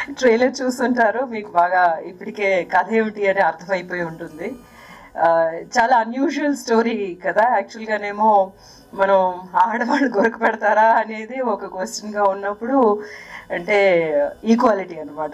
Trailer చూస్తుంటారు మీకు బాగా ఇప్పటికే కథ ఏమిటి అని అర్థమైపోయి ఉంటుంది ఆ, చాలా అన్యూజువల్ స్టోరీ కదా యాక్చువల్గానేమో మనం ఆడవాళ్ళు గొరక పెడతారా అనేది ఒక క్వశ్చన్గా ఉన్నప్పుడు అంటే ఈక్వాలిటీ అనమాట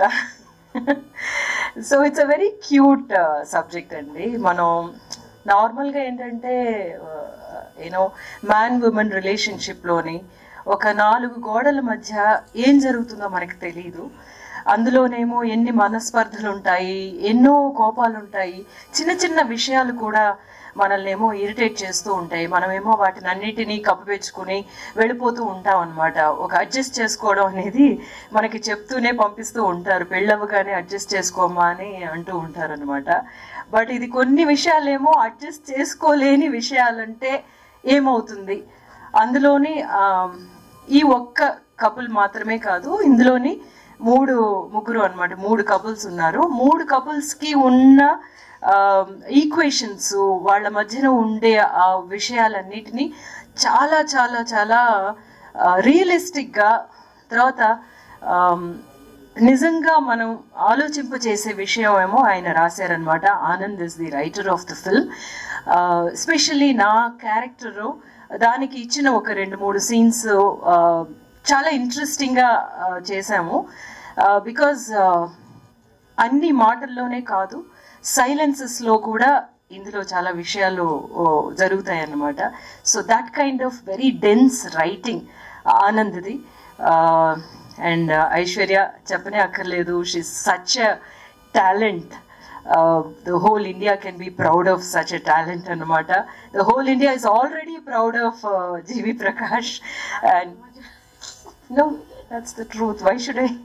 so it's a very cute subject అండి మనం నార్మల్గా ఏంటంటే యూనో మ్యాన్ ఉమెన్ రిలేషన్షిప్లోని ఒక నాలుగు గోడల మధ్య ఏం జరుగుతుందో మనకి తెలియదు అందులోనేమో ఎన్ని మనస్పర్ధలు ఉంటాయి ఎన్నో కోపాలు ఉంటాయి చిన్న చిన్న విషయాలు కూడా మనల్ని ఏమో ఇరిటేట్ చేస్తూ ఉంటాయి మనమేమో వాటిని అన్నిటినీ కప్పిపెచ్చుకుని వెళ్ళిపోతూ ఉంటాం అనమాట ఒక అడ్జస్ట్ చేసుకోవడం అనేది మనకి చెప్తూనే పంపిస్తూ ఉంటారు పెళ్ళవగానే అడ్జస్ట్ చేసుకోమా అని అంటూ ఉంటారు అనమాట బట్ ఇది కొన్ని విషయాలేమో అడ్జస్ట్ చేసుకోలేని విషయాలంటే ఏమవుతుంది అందులోని ఆ, ఈ ఒక్క కపుల్ మాత్రమే కాదు ఇందులోని మూడు ముగ్గురు అన్నమాట మూడు కపుల్స్ ఉన్నారు మూడు couples కి ఉన్న ఈక్వేషన్స్ వాళ్ళ మధ్యన ఉండే ఆ విషయాలన్నిటినీ చాలా చాలా చాలా రియలిస్టిక్గా తర్వాత ఆమ్, నిజంగా మనం ఆలోచింప చేసే విషయం ఏమో ఆయన రాశారనమాట Anand is the writer of the film especially నా క్యారెక్టరు దానికి ఇచ్చిన ఒక రెండు మూడు సీన్స్ చాలా ఇంట్రెస్టింగ్గా చేశాము బికాజ్ అన్ని మాటల్లోనే కాదు సైలెన్సెస్లో కూడా ఇందులో చాలా విషయాలు జరుగుతాయి అన్నమాట so that kind of very dense writing ఆనంద్ది అండ్ ఐశ్వర్య చెప్పనే అక్కర్లేదు she such a talent the whole India can be proud of such a talent అనమాట the whole India is already proud of GV Prakash and no that's the truth why should I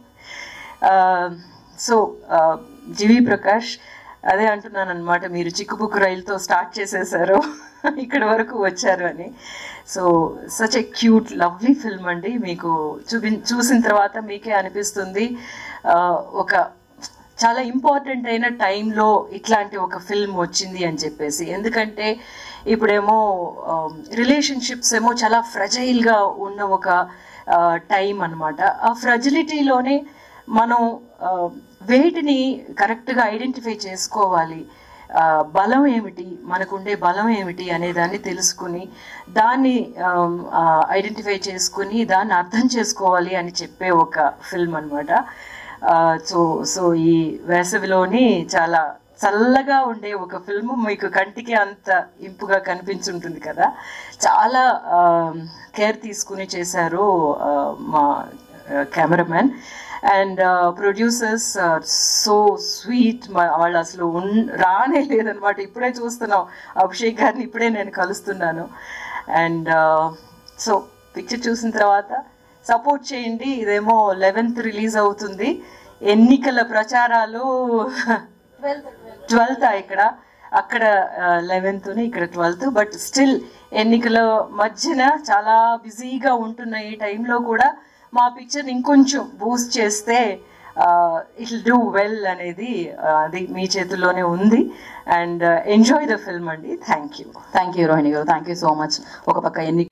so GV Prakash అదే అంటున్నాను అనమాట మీరు చిక్కుబుక్కు రైలుతో start చేసేసారు ఇక్కడ వరకు వచ్చారు అని so such a cute lovely film అండి మీకు చూపి చూసిన తర్వాత మీకే అనిపిస్తుంది ఆ, ఒక చాలా ఇంపార్టెంట్ అయిన టైంలో ఇట్లాంటి ఒక ఫిల్మ్ వచ్చింది అని చెప్పేసి ఎందుకంటే ఇప్పుడేమో రిలేషన్షిప్స్ ఏమో చాలా ఫ్రజైల్గా ఉన్న ఒక టైం అన్నమాట ఆ ఫ్రజిలిటీలోనే మనం ఆ, వేటిని కరెక్ట్గా ఐడెంటిఫై చేసుకోవాలి ఆ, బలం ఏమిటి మనకుండే బలం ఏమిటి అనే దాన్ని తెలుసుకుని దాన్ని ఐడెంటిఫై చేసుకుని దాన్ని అర్థం చేసుకోవాలి అని చెప్పే ఒక ఫిల్మ్ అనమాట సో సో ఈ వేసవిలోని చాలా చల్లగా ఉండే ఒక ఫిల్మ్ మీకు కంటికి అంత ఇంపుగా కనిపించుంటుంది కదా చాలా కేర్ తీసుకుని చేశారు ఆ, మా cameraman and producers so sweet వాళ్ళు అసలు ఉన్ రానే లేదనమాట ఇప్పుడే చూస్తున్నాం అభిషేక్ గారిని ఇప్పుడే నేను కలుస్తున్నాను అండ్ సో పిక్చర్ చూసిన తర్వాత సపోర్ట్ చేయండి ఇదేమో లెవెన్త్ రిలీజ్ అవుతుంది ఎన్నికల ప్రచారాలు ట్వెల్త్ ఇక్కడ అక్కడ లెవెన్త్ ఇక్కడ ట్వెల్త్ బట్ స్టిల్ ఎన్నికల మధ్యన చాలా బిజీగా ఉంటున్న ఈ టైంలో కూడా మా పిక్చర్ ఇంకొంచెం బూస్ట్ చేస్తే ఇట్ డూ వెల్ అనేది uh, అది మీ చేతుల్లోనే ఉంది అండ్ ఎంజాయ్ ద ఫిల్మ్ అండి thank you thank you Rohini garu thank you so much ఒక పక్క ఎన్ని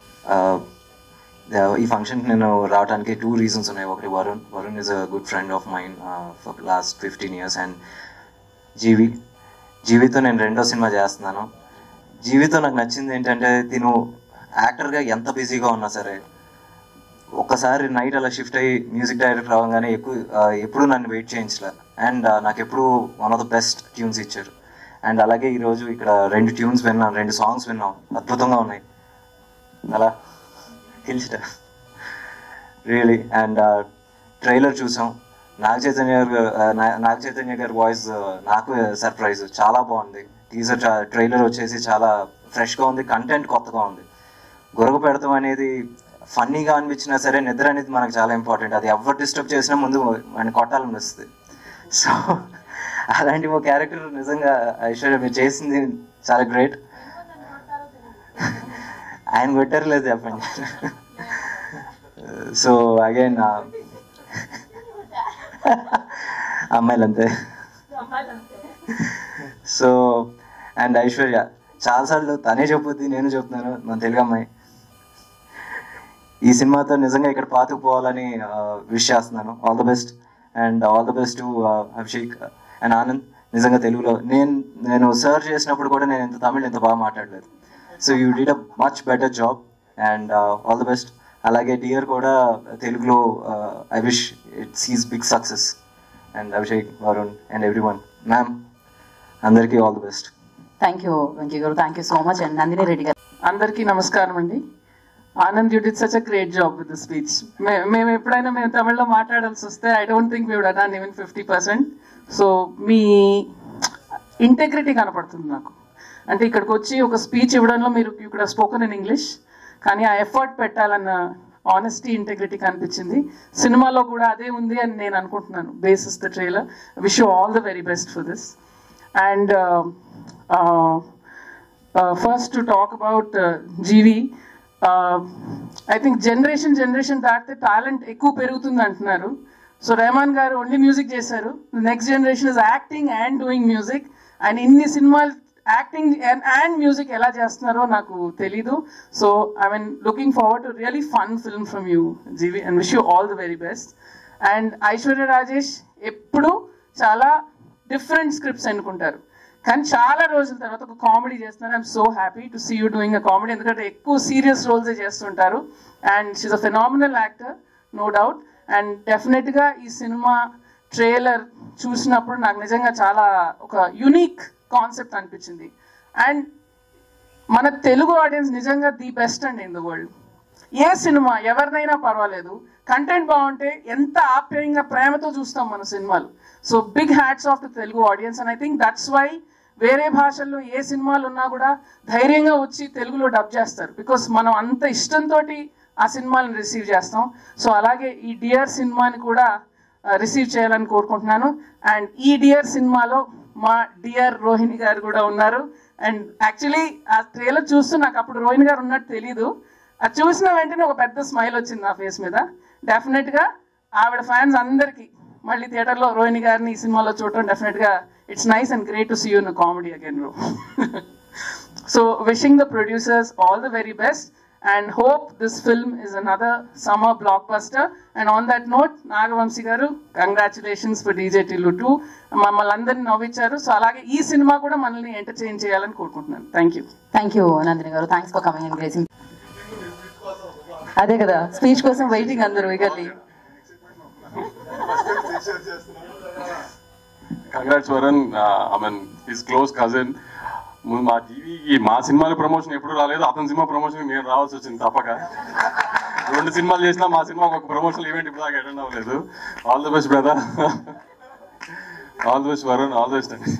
ఈ ఫంక్షన్కి నేను రావడానికి టూ రీజన్స్ ఉన్నాయి ఒకటి Varun Varun is a good friend of mind for last fifteen years and GV జీవితో నేను రెండో సినిమా చేస్తున్నాను జీవితో నాకు నచ్చింది ఏంటంటే తిను యాక్టర్గా ఎంత బిజీగా ఉన్నా సరే ఒక్కసారి నైట్ అలా షిఫ్ట్ అయ్యి మ్యూజిక్ డైరెక్టర్ అవ్వగానే ఎక్కువ ఆ, ఎప్పుడు నన్ను వెయిట్ చేయించలే అండ్ నాకు ఎప్పుడు one of the best tunes ఇచ్చారు అండ్ అలాగే ఈరోజు ఇక్కడ రెండు ట్యూన్స్ విన్నాం రెండు సాంగ్స్ విన్నాం అద్భుతంగా ఉన్నాయి అలా హిల్స్ట రియలీ అండ్ ట్రైలర్ చూసాం నాగ చైతన్య గారు ఆ, నా- నాగ చైతన్య గారి వాయిస్ నాకు సర్ప్రైజ్ చాలా బాగుంది టీజర్ ట్రైలర్ వచ్చేసి చాలా ఫ్రెష్గా ఉంది కంటెంట్ కొత్తగా ఉంది గొరగ పెడతాం అనేది ఫన్నీగా అనిపించినా సరే నిద్ర అనేది మనకు చాలా ఇంపార్టెంట్ అది ఎవరు డిస్టర్బ్ చేసినా ముందు మన కొట్టాలనిపిస్తుంది సో అలాంటి ఒక క్యారెక్టర్ నిజంగా ఐశ్వర్య మీరు చేసింది చాలా గ్రేట్ ఆయన కొట్టారు లేదు చెప్పండి సో అగైన్ అమ్మాయిలు అంతే సో అండ్ ఐశ్వర్య చాలాసార్లు తనే చెప్పుద్ది నేను చెప్తున్నాను మన తెలుగు అమ్మాయి ఈ సినిమాతో నిజంగా ఇక్కడ పాతుకుపోవాలని విష్ చేస్తున్నాను all the best and all the best to Abhishek and Anand నిజంగా తెలుగులో నేను నేను సర్చ్ చేసినప్పుడు కూడా నేను ఎంత తమిళ్ ఎంత బాగా మాట్లాడలేదు so you did a much better job and all the best అలాగే డియర్ కూడా తెలుగులో I wish it sees big success and Abhishek Varun and everyone ma'am అందరికీ all the best thank you Venky garu thank you so much and Nandini Reddy garu అందరికీ నమస్కారం అండి Anand you did such a great job with the speech మేము ఎప్పుడైనా మేము తమిళ్లో మాట్లాడాల్సి వస్తే I don't think we would done even fifty percent so మీ ఇంటెగ్రిటీ కనపడుతుంది నాకు అంటే ఇక్కడికి వచ్చి ఒక స్పీచ్ ఇవ్వడంలో మీరు ఇక్కడ స్పోకెన్ ఇన్ ఇంగ్లీష్ కానీ ఆ ఎఫర్ట్ పెట్టాలన్న ఆనెస్టీ ఇంటెగ్రిటీ కనిపించింది సినిమాలో కూడా అదే ఉంది అని నేను అనుకుంటున్నాను basis the trailer wish you all the very best for this and first to talk about GV I think generation generation దాటితే టాలెంట్ ఎక్కువ పెరుగుతుంది అంటున్నారు so Rahman garu only music చేశారు next generation is acting and doing music and ఇన్ని సినిమాలు acting and music ఎలా చేస్తున్నారో నాకు తెలీదు so I mean looking forward to really fun film from you GV and wish you all the very best and Aishwarya Rajesh ఎప్పుడు చాలా different scripts ఎన్నుకుంటారు కానీ చాలా రోజుల తర్వాత ఒక కామెడీ చేస్తున్నారు I'm so happy to see you doing a comedy ఎందుకంటే ఎక్కువ సీరియస్ రోల్సే చేస్తుంటారు and she's a phenomenal actor no doubt and డెఫినెట్గా ఈ సినిమా ట్రైలర్ చూసినప్పుడు నాకు నిజంగా చాలా ఒక యునిక్ కాన్సెప్ట్ అనిపించింది అండ్ మన తెలుగు ఆడియన్స్ నిజంగా ది బెస్ట్ అండి ఇన్ ద వరల్డ్ ఏ సినిమా ఎవరినైనా పర్వాలేదు కంటెంట్ బాగుంటే ఎంత ఆప్యాయంగా ప్రేమతో చూస్తాం మన సినిమాలు so big hats off the Telugu audience and I think that's why వేరే భాషల్లో ఏ సినిమాలు ఉన్నా కూడా ధైర్యంగా వచ్చి తెలుగులో డబ్ చేస్తారు బికాస్ మనం అంత ఇష్టంతో ఆ సినిమాలను రిసీవ్ చేస్తాం సో అలాగే ఈ డియర్ సినిమాని కూడా రిసీవ్ చేయాలని కోరుకుంటున్నాను అండ్ ఈ డియర్ సినిమాలో మా డియర్ రోహిణి గారు కూడా ఉన్నారు అండ్ యాక్చువల్లీ ఆ ట్రైలర్ చూస్తూ నాకు అప్పుడు రోహిణి గారు ఉన్నట్టు తెలీదు అది చూసిన వెంటనే ఒక పెద్ద స్మైల్ వచ్చింది నా ఫేస్ మీద డెఫినెట్గా ఆవిడ ఫ్యాన్స్ అందరికీ మళ్ళీ థియేటర్లో రోహిణి గారిని ఈ సినిమాలో చూడటం డెఫినెట్గా it's nice and great to see you in comedy again రో so wishing the producers all the very best and hope this film is another summer blockbuster and on that note Nagavamsi garu congratulations for DJ Tillu two మమ్మల్ని అందరినీ నవ్వించారు so అలాగే ఈ cinema కూడా మనల్ని entertain చేయాలని కోరుకుంటున్నాను thank you thank you Nandini garu thanks for coming and gracing అదే కదా స్పీచ్ కోసం వెయిటింగ్ అందరూ eagerly congrats Varun I mean his close cousin మా టీవీకి మా సినిమాల ప్రమోషన్ ఎప్పుడు రాలేదు అతని సినిమా ప్రమోషన్ నేను రావాల్సి వచ్చింది తప్పక రెండు సినిమాలు చేసినా మా సినిమా ఒక ప్రమోషన్ ఈవెంట్ ఇప్పుడు దాకా అటెండ్ అవ్వలేదు all the best brother all the best Varun all the best అండి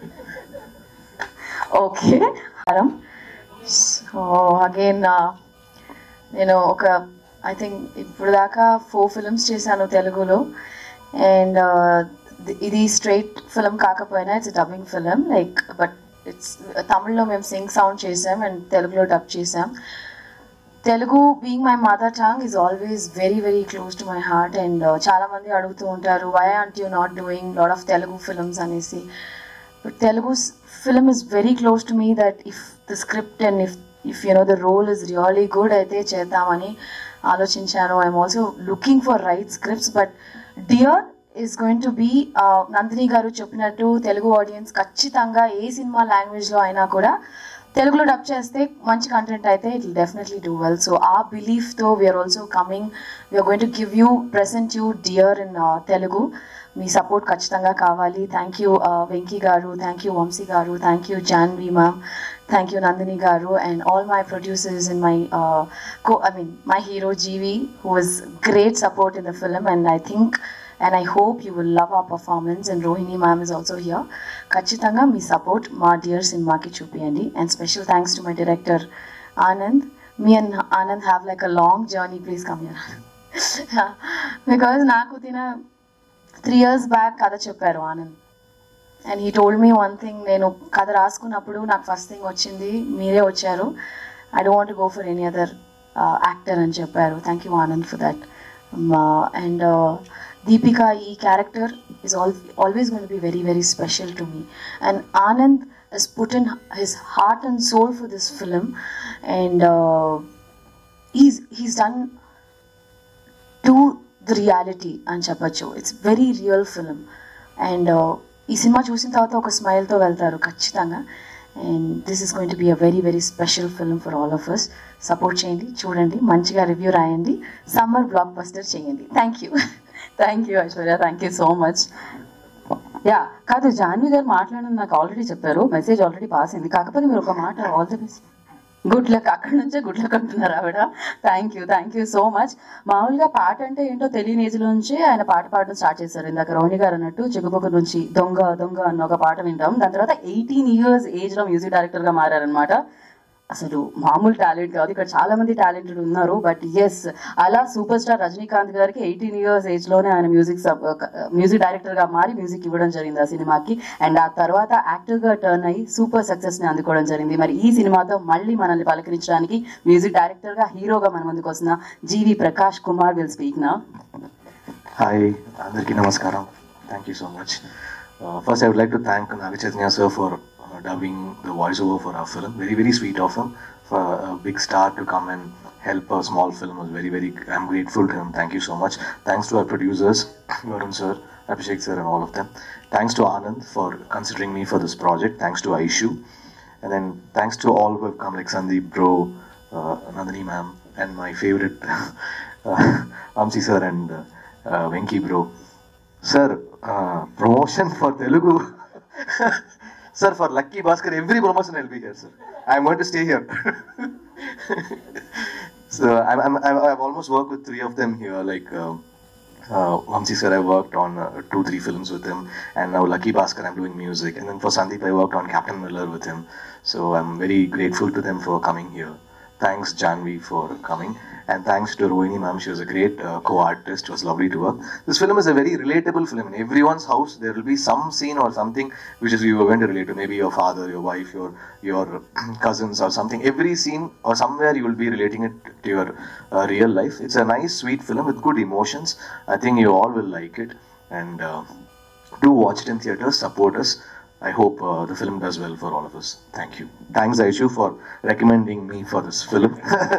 ఓకే మేడం సో అగైన్ నేను ఒక ఐ థింక్ ఇప్పుడు దాకా ఫోర్ ఫిల్మ్స్ చేశాను తెలుగులో అండ్ ఇది స్ట్రైట్ ఫిల్మ్ కాకపోయినా it's dubbing film like but it's తమిళ్లో మేము సింగ్ సౌండ్ చేసాం అండ్ తెలుగులో డబ్ చేసాం Telugu being my mother tongue is always very very close to my heart and చాలా మంది అడుగుతూ ఉంటారు why aren't you not doing lot of Telugu films అనేసి But Telugu s- film is very close to me that if the script and if if you know the role is really good అయితే చేద్దామని ఆలోచించాను I'm also looking for right scripts but Dear is going to be Nandini garu చెప్పినట్టు Telugu audience ఖచ్చితంగా ఏ cinema లాంగ్వేజ్లో అయినా కూడా తెలుగులో dub చేస్తే మంచి కంటెంట్ అయితే it definitely do well so ఆ బిలీఫ్తో we're also coming we're going to give you present you Dear in Telugu మీ సపోర్ట్ ఖచ్చితంగా కావాలి thank you Venky garu thank you Vamsi garu thank you Janhvi ma'am thank you Nandini garu and all my producers in my co I mean my hero GV who was great support in the film and I think and I hope you will love ఆ performance and Rohini ma'am is also here ఖచ్చితంగా మీ support మా Dear సినిమాకి చూపియండి and special thanks to my director Anand me and Anand have like a long journey please come here because నాకు తిన three years back కథ చెప్పారు Anand and he told me one thing నేను కథ రాసుకున్నప్పుడు నాకు ఫస్ట్ థింగ్ వచ్చింది మీరే వచ్చారు I don't go for any other actor అని చెప్పారు thank you Anand for that and Deepika ఈ character is all always gonna be very very special to me and Anand has put in his heart and soul for this film and uh, he's he's done two the reality అని చెప్పచ్చు it's very real film and ఈ సినిమా చూసిన తర్వాత ఒక స్మైల్తో వెళ్తారు ఖచ్చితంగా and this is going to be a very very special film for all of us support చేయండి చూడండి మంచిగా రివ్యూ రాయండి సమ్మర్ బ్లాక్ బస్టర్ చేయండి thank you thank you Aishwarya thank you so much యా కాదు జాన్వి గారు మాట్లాడిన నాకు ఆల్రెడీ చెప్పారు మెసేజ్ ఆల్రెడీ పాస్ అయింది కాకపోతే మీరు ఒక మాట all the best good luck అక్కడ నుంచే గుడ్ లక్ అంటున్నారు ఆవిడ thank you thank you so much మామూలుగా పాట అంటే ఏంటో తెలియని ఏజ్ నుంచి ఆయన పాట పాడడం స్టార్ట్ చేశారు ఇందాక రోహిణి గారు అన్నట్టు చిగుపొక్క నుంచి దొంగ దొంగ అన్న ఒక పాట వింటాం దాని తర్వాత ఎయిటీన్ ఇయర్స్ ఏజ్ లో మ్యూజిక్ డైరెక్టర్ గా మారారనమాట అసలు మామూలు టాలెంట్ కాదు ఇక్కడ చాలా మంది టాలెంటెడ్ ఉన్నారు బట్ ఎస్ అలా సూపర్ స్టార్ రజనీకాంత్ గారికి ఎయిటీన్ ఇయర్స్ ఏజ్ లోనే ఆయన మ్యూజిక్ మ్యూజిక్ డైరెక్టర్ గా మారి మ్యూజిక్ ఇవ్వడం జరిగింది ఆ సినిమాకి అండ్ ఆ తర్వాత యాక్టర్ గా టర్న్ అయ్యి సూపర్ సక్సెస్ ని అందుకోవడం జరిగింది మరి ఈ సినిమాతో మళ్ళీ మనల్ని పలకరించడానికి మ్యూజిక్ డైరెక్టర్ గా హీరోగా మన ముందుకు వస్తున్న జీవి ప్రకాష్ కుమార్ విల్ స్పీక్ నా హాయ్ అందరికీ నమస్కారం thank you so much first I would like to thank Naga Chaitanya sir for dubbing the voice over for our film very very sweet of him for big star to come and help a small film was very very i'm grateful to him thank you so much thanks to our producers varun sir abhishek sir and all of them thanks to anand for considering me for this project thanks to aishu and then thanks to all who have come like sandeep bro uh, nandini ma'am and my favorite uh, amsi sir and uh, uh, venki bro sir uh, promotion for telugu sir for lucky bhaskar every promotion i'll be here sir i'm going to stay here so I'm, I'm, I'm, I've almost worked with three of them here like um, uh, Vamsi sir, I worked on uh, two, three films with him, and now Lucky Bhaskar, I'm doing music. And then for Sandeep, I worked on Captain Miller with him. So I'm very grateful to them for coming here. Thanks, Janvi, for coming. And thanks to Rohini ma'am, she was a great uh, co-artist. It was lovely to work. This film is a very relatable film. In everyone's house, there will be some scene or something which is you are going to relate to. Maybe your father, your wife, your your cousins or something. Every scene or somewhere you will be relating it to your uh, real life. It's a nice, sweet film with good emotions. I think you all will like it. And uh, do watch it in theaters. Support us. I hope uh, the film does well for all of us. Thank you. Thanks, Aishu, for recommending me for this film.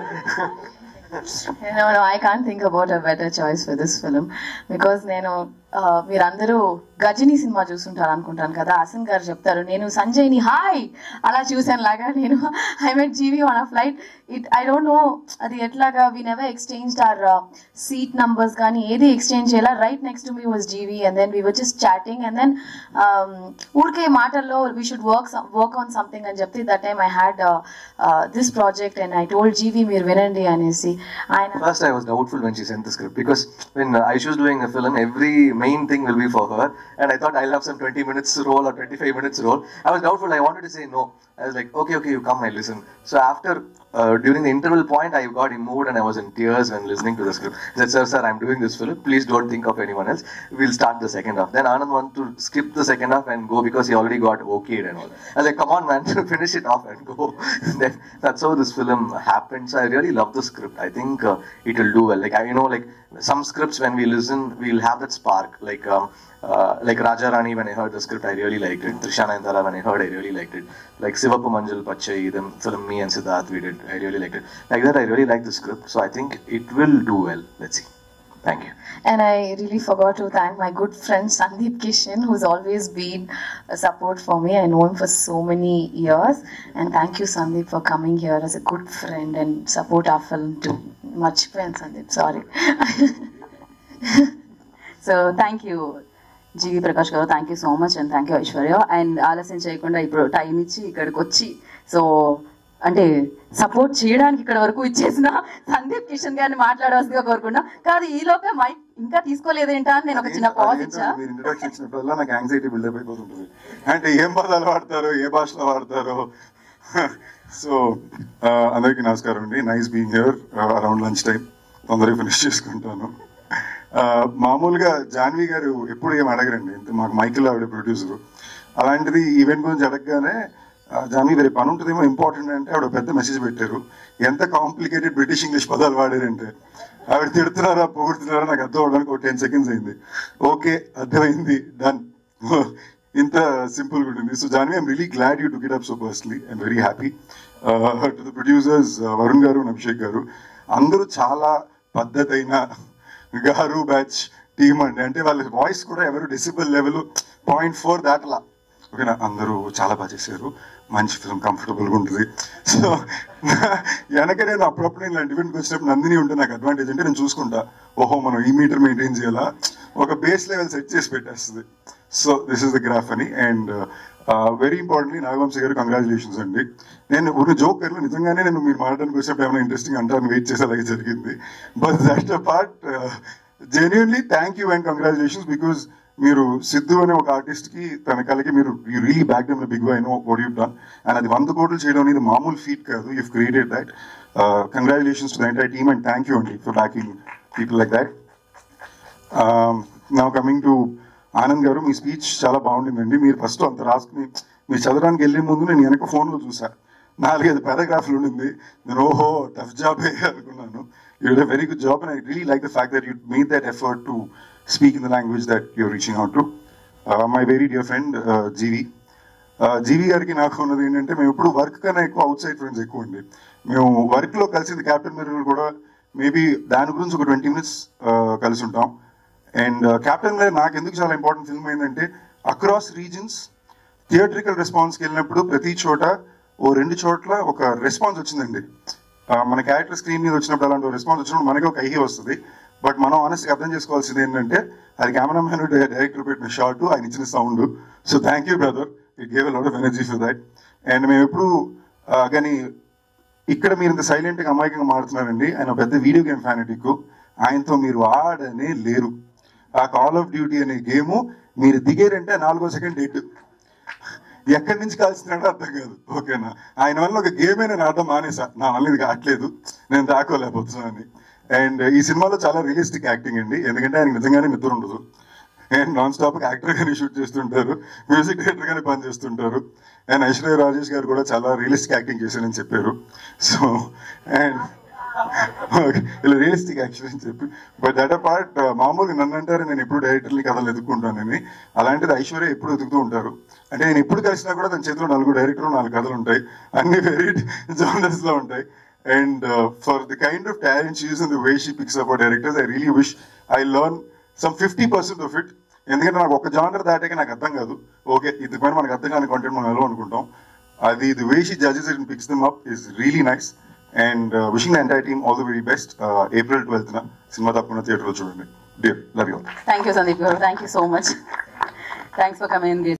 no, no, I can't think about a better choice for this film because నేను ఆ, మీరందరూ Ghajini cinema చూస్తుంటారు అనుకుంటాను కదా హాసన్ గారు చెప్తారు నేను సంజయ్ని హాయ్ అలా చూసాను లాగా నేను I met GV on a flight it I don't know అది ఎట్లాగా we never exchange our seat numbers కానీ ఏది ఎక్స్చేంజ్ చేయాల right next to me was GV and then we were just chatting and then ఊరికే మాటల్లో we should work work on something అని చెప్తే that time I had this project and I told GV మీరు వినండి అనేసి ఆయన First, I was doubtful when she sent the script because when uh, Aishu is doing a film, every main thing will be for her, and I thought I'll have some 20 minutes role or 25 minutes role. I was doubtful. I wanted to say no. I was like, okay, okay, you come, I listen. So after uh, during the interval point, I got moved and I was in tears when listening to the script. I said, sir, sir, I'm doing this film. Please don't think of anyone else. We'll start the second half. Then Anand wanted to skip the second half and go because he already got okayed and all. I was like, come on, man, finish it off and go. then that's how this film happened. So I really love the script. I think uh, it will do well. Like I, you know, like some scripts when we listen, we'll have that spark. Like um, uh, like Raja Rani, when I heard the script, I really liked it. Trishana Nayantara, when I heard, I really liked it. Like Sivapu Manjal Pachai, the film me and Siddharth we did, I really liked it. Like that, I really like the script. So I think it will do well. Let's see. Thank you. And I really forgot to thank my good friend Sandeep Kishan, who's always been a support for me. I know him for so many years. And thank you, Sandeep, for coming here as a good friend and support our film too. Much friend, Sandeep. Sorry. So thank you GV Prakash garu thank you so much and thank you Aishwarya and ఆలస్యం చేయకుండా ఇప్పుడు time ఇచ్చి ఇక్కడికి వచ్చి so అంటే support చేయడానికి ఇక్కడ వరకు ఇచ్చేసిన సందీప్ కిషన్ గారిని మాట్లాడవలసిందిగా కోరుకున్నా కాదు ఈ లోపే మైక్ ఇంకా తీసుకోలేదేంటా అని నేను ఒక చిన్న పాజ్ ఇచ్చా మీరు ఇంట్రొడక్షన్ ఇచ్చినప్పుడల్లా నాకు యాంగ్జైటీ బిల్డప్ అయిపోతుంటుంది అంటే ఏం పదాలు వాడతారో ఏ భాషలో వాడతారో సో అందరికీ నమస్కారం అండి nice being here around lunch time తొందరగా ఫినిష్ చేసుకుంటాను Uh, మామూలుగా జాన్వి గారు ఎప్పుడు ఏం అడగరండి ఇంత మాకు మైకిల్ ఆవిడ ప్రొడ్యూసర్ అలాంటిది ఈవెంట్ గురించి అడగగానే "ఆ, జాన్వి వేరే పని ఉంటుందేమో ఇంపార్టెంట్ అంటే ఆవిడ పెద్ద మెసేజ్ పెట్టారు ఎంత కాంప్లికేటెడ్ బ్రిటిష్ ఇంగ్లీష్ పదాలు వాడారంటే ఆవిడ తిడుతున్నారా పొగుడుతున్నారా నాకు అర్థం అవడానికి ఒక టెన్ సెకండ్స్ అయింది ఓకే అర్థమైంది డన్ ఇంత సింపుల్ గా ఉంటుంది so Janhvi I'm really glad you to get up so personally I'm very happy to the producers Varun garu and Abhishek గారు అందరూ చాలా పద్ధతైన గారు బ్యాచ్ టీమ్ అండి అంటే వాళ్ళ వాయిస్ కూడా ఎవరు డిసిబుల్ లెవెల్ పాయింట్ ఫోర్ దాటలా ఓకేనా అందరూ చాలా బాగా చేశారు మంచి ఫిల్మ్ కంఫర్టబుల్గా ఉంటుంది సో వెనక నేను అప్పుడప్పుడు నేను ఇలాంటి ఈవెంట్కి వచ్చినప్పుడు నందిని ఉంటే నాకు అడ్వాంటేజ్ అంటే నేను చూసుకుంటా ఓహో మనం ఈ మీటర్ మెయింటైన్ చేయాలా ఒక బేస్ లెవెల్ సెట్ చేసి పెట్టేస్తుంది so this is the graph అని and very importantly Nagavamsi garu congratulations అండి నేను ఒక జోక్ పేర్లు నిజంగానే నేను మీరు మాట్లాడడానికి వచ్చినప్పుడు ఏమైనా ఇంట్రెస్టింగ్ అంటారని వెయిట్ చేసి అలాగే జరిగింది but that part genuinely thank you and congratulations because మీరు సిద్ధు అనే ఒక ఆర్టిస్ట్ కి తన కలకి మీరు you really back them big I know what you done and అది వంద కోట్లు చేయడం అనేది మామూలు ఫీట్ కాదు you created that congratulations to the entire team and thank you అండి for backing people like that నా కమింగ్ టు ఆనంద్ గారు మీ స్పీచ్ చాలా బాగుండిందండి మీరు ఫస్ట్ అంత రాసుకుని మీరు చదవడానికి వెళ్ళే ముందు నేను వెనక ఫోన్లో చూసా నాలుగైదు పారాగ్రాఫ్లు ఉండింది నేను ఓహో టఫ్ జాబే అనుకున్నాను you did very good job and I really like the fact that you made that effort to speak in the language that your reaching out to my very dear friend GV GV గారికి నాకు ఉన్నది ఏంటంటే మేము ఎప్పుడు work కన్నా ఎక్కువ out side friends ఎక్కువ అండి మేము వర్క్ లో కలిసింది క్యాప్టెన్ మెరీన్ కూడా మేబీ దాని గురించి ఒక ట్వంటీ మినిట్స్ కలిసి ఉంటాం అండ్ క్యాప్టెన్ గారు నాకు ఎందుకు చాలా ఇంపార్టెంట్ ఫిల్మ్ ఏంటంటే అక్రాస్ రీజన్స్ థియేట్రికల్ రెస్పాన్స్కి వెళ్ళినప్పుడు ప్రతి చోట ఓ రెండు చోట్ల ఒక రెస్పాన్స్ వచ్చిందండి ఆ, మన క్యారెక్టర్ స్క్రీన్ మీద వచ్చినప్పుడు అలాంటి రెస్పాన్స్ వచ్చినప్పుడు మనకి ఒక ఐహి వస్తుంది బట్ మనం ఆనెస్ట్గా అర్థం చేసుకోవాల్సింది ఏంటంటే అది కెమెరామ్యాన్ డైరెక్టర్ పెట్టిన షార్ట్ ఆయన ఇచ్చిన sound so thank you brother it gave lot of energy for that and మేము ఎప్పుడు ఆ, కానీ ఇక్కడ మీరు ఇంత సైలెంట్ గా అమాయకంగా మాడుతున్నారండి ఆయన పెద్ద వీడియో గేమ్ ఫ్యానటిక్ ఆయనతో మీరు ఆడనే లేరు ఆ కాల్ ఆఫ్ డ్యూటీ అనే గేమ్ మీరు దిగారంటే నాలుగో సెకండ్ డేట్ ఎక్కడి నుంచి కాల్స్తున్నాడో అర్థం కాదు ఓకేనా ఆయన వల్ల ఒక గేమే నేను ఆడడం మానేసా నా వల్ల ఇది కావట్లేదు నేను దాకోలేకపోతున్నాను అండ్ ఈ సినిమాలో చాలా రియలిస్టిక్ యాక్టింగ్ అండి ఎందుకంటే ఆయన నిజంగానే నిద్ర ఉండదు అండ్ నాన్ స్టాప్ యాక్టర్ గానే షూట్ చేస్తుంటారు మ్యూజిక్ డైరెక్టర్ గానే పని చేస్తుంటారు అండ్ ఐశ్వర్య రాజేష్ గారు కూడా చాలా రియలిస్టిక్ యాక్టింగ్ చేశారని చెప్పారు సో అండ్ ఇలా రియలిస్టిక్ యాక్షన్ అని చెప్పి బట్ దట్ పార్ట్ మామూలుగా నన్ను అంటారు నేను ఎప్పుడు డైరెక్టర్ని కథలు ఎదుర్కొంటానని అలాంటిది ఐశ్వర్య ఎప్పుడు ఎదుగుతూ ఉంటారు అంటే నేను ఎప్పుడు కలిసినా కూడా తన చేతిలో నలుగురు డైరెక్టర్ నాలుగు కథలు ఉంటాయి అన్ని వెరీ జోనర్స్ లో ఉంటాయి and for the kind of talent she's in the way she picks up directors I really wish I learn some fifty percent of it ఎందుకంటే నాకు ఒక జానర్ దాటాక నాకు అర్థం కాదు ఓకే ఇది పైన మనకు అర్థం కాని కాంటెంట్ మనం ఎలా అనుకుంటాం అది the way she judges it picks them up is really nice and wishing the entire team all the very best April twelfth సినిమా తప్పకుండా థియేటర్లో చూడండి dear love you thank you Sandeep garu thank you so much thanks for coming